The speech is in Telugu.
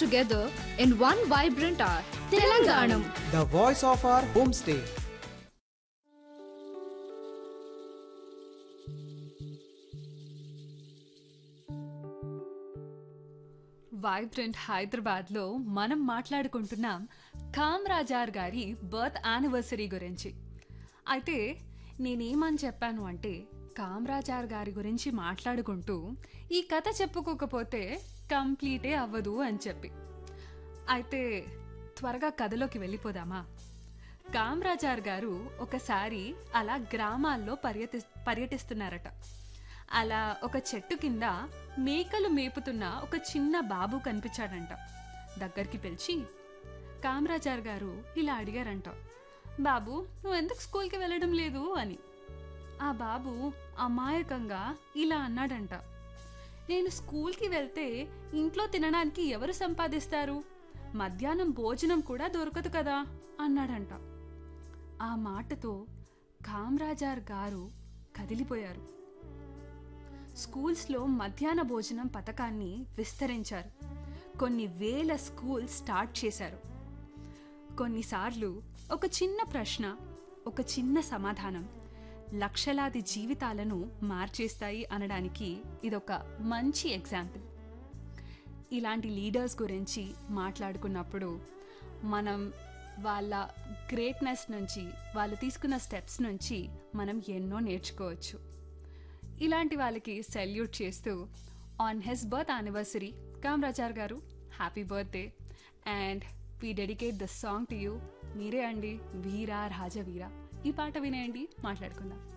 together in one vibrant hour. Telanganam. the voice of our homestay. Vibrant హైదరాబాద్లో మనం మాట్లాడుకుంటున్నాం కామరాజార్ గారి బర్త్ యానివర్సరీ గురించి అయితే నేనేమని చెప్పాను అంటే కామరాజార్ గారి గురించి మాట్లాడుకుంటూ ఈ కథ చెప్పుకోకపోతే కంప్లీటే అవ్వదు అని చెప్పి అయితే త్వరగా కథలోకి వెళ్ళిపోదామా కామరాజార్ గారు ఒకసారి అలా గ్రామాల్లో పర్యటి పర్యటిస్తున్నారట అలా ఒక చెట్టు కింద మేకలు మేపుతున్న ఒక చిన్న బాబు కనిపించాడంట దగ్గరికి పిలిచి కామరాజార్ గారు ఇలా అడిగారంట బాబు నువ్వు ఎందుకు స్కూల్కి వెళ్ళడం లేదు అని ఆ బాబు అమాయకంగా ఇలా అన్నాడంట నేను స్కూల్కి వెళ్తే ఇంట్లో తినడానికి ఎవరు సంపాదిస్తారు మధ్యాహ్నం భోజనం కూడా దొరకదు కదా అన్నాడంట ఆ మాటతో కామరాజార్ గారు కదిలిపోయారు స్కూల్స్లో మధ్యాహ్న భోజనం పథకాన్ని విస్తరించారు కొన్ని వేల స్కూల్స్ స్టార్ట్ చేశారు కొన్నిసార్లు ఒక చిన్న ప్రశ్న ఒక చిన్న సమాధానం లక్షలాది జీవితాలను మార్చేస్తాయి అనడానికి ఇదొక మంచి ఎగ్జాంపుల్ ఇలాంటి లీడర్స్ గురించి మాట్లాడుకున్నప్పుడు మనం వాళ్ళ గ్రేట్నెస్ నుంచి వాళ్ళు తీసుకున్న స్టెప్స్ నుంచి మనం ఎన్నో నేర్చుకోవచ్చు ఇలాంటి వాళ్ళకి సెల్యూట్ చేస్తూ on his birth anniversary Kamarajar garu happy birthday and we dedicate the song to you మీరే అండి వీరా రాజవీరా ఈ పాట వినేయండి మాట్లాడుకుందాం